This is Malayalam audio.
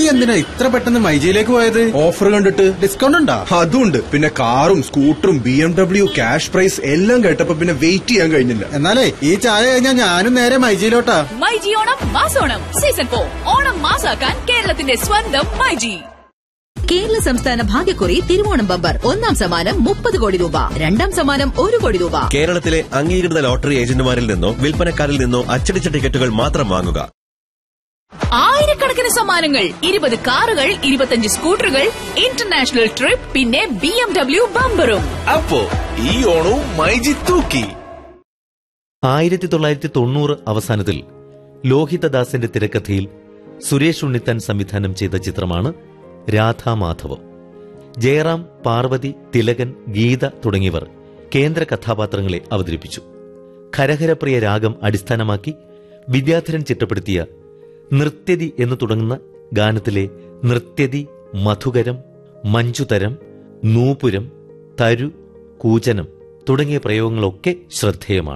എന്തിനാ ഇത്ര പെട്ടെന്ന് മൈജിയിലേക്ക് പോയത് ഓഫർ കണ്ടിട്ട് ഡിസ്കൗണ്ട് ഉണ്ടോ അതുണ്ട് പിന്നെ കാറും സ്കൂട്ടറും B M W cash prize എല്ലാം കേട്ടപ്പോ പിന്നെ വെയിറ്റ് ചെയ്യാൻ കഴിഞ്ഞില്ല എന്നാലേ ഈ ചായ കഴിഞ്ഞാൽ ഞാനും നേരെ മൈജിയിലോട്ടാ മൈജി ഓണം മാസോണം സീസൺ ഫോർ ഓണം മാസാക്കാൻ കേരളത്തിന്റെ സ്വന്തം മൈജി കേരള സംസ്ഥാന ഭാഗ്യക്കുറി തിരുവോണം ബമ്പർ ഒന്നാം സമ്മാനം മുപ്പത് കോടി രൂപ രണ്ടാം സമ്മാനം ഒരു കോടി രൂപ കേരളത്തിലെ അംഗീകൃത ലോട്ടറി ഏജന്റുമാരിൽ നിന്നോ വിൽപ്പനക്കാരിൽ നിന്നോ അച്ചടിച്ച ടിക്കറ്റുകൾ മാത്രം വാങ്ങുക ആയിരക്കണക്കിന് സമ്മാനങ്ങൾ ഇരുപത് കാറുകൾ ഇരുപത്തഞ്ച് സ്കൂട്ടറുകൾ ഇന്റർനാഷണൽ ട്രിപ്പ് പിന്നെ ബി എം ഡബ്ല്യു ബമ്പറും അപ്പോ ഈ ഓണവും മൈജി തൂക്കി ആയിരത്തി തൊള്ളായിരത്തി തൊണ്ണൂറ് അവസാനത്തിൽ ലോഹിതദാസിന്റെ തിരക്കഥയിൽ സുരേഷ് ഉണ്ണിത്താൻ സംവിധാനം ചെയ്ത ചിത്രമാണ് രാധാമാധവം ജയറാം പാർവതി തിലകൻ ഗീത തുടങ്ങിയവർ കേന്ദ്ര കഥാപാത്രങ്ങളെ അവതരിപ്പിച്ചു ഖരഹരപ്രിയ രാഗം അടിസ്ഥാനമാക്കി വിദ്യാധരൻ ചിട്ടപ്പെടുത്തിയ നൃത്യതി എന്ന് തുടങ്ങുന്ന ഗാനത്തിലെ നൃത്യതി മധുകരം മഞ്ജുതരം നൂപുരം തരു കൂചനം തുടങ്ങിയ പ്രയോഗങ്ങളൊക്കെ ശ്രദ്ധേയമാണ്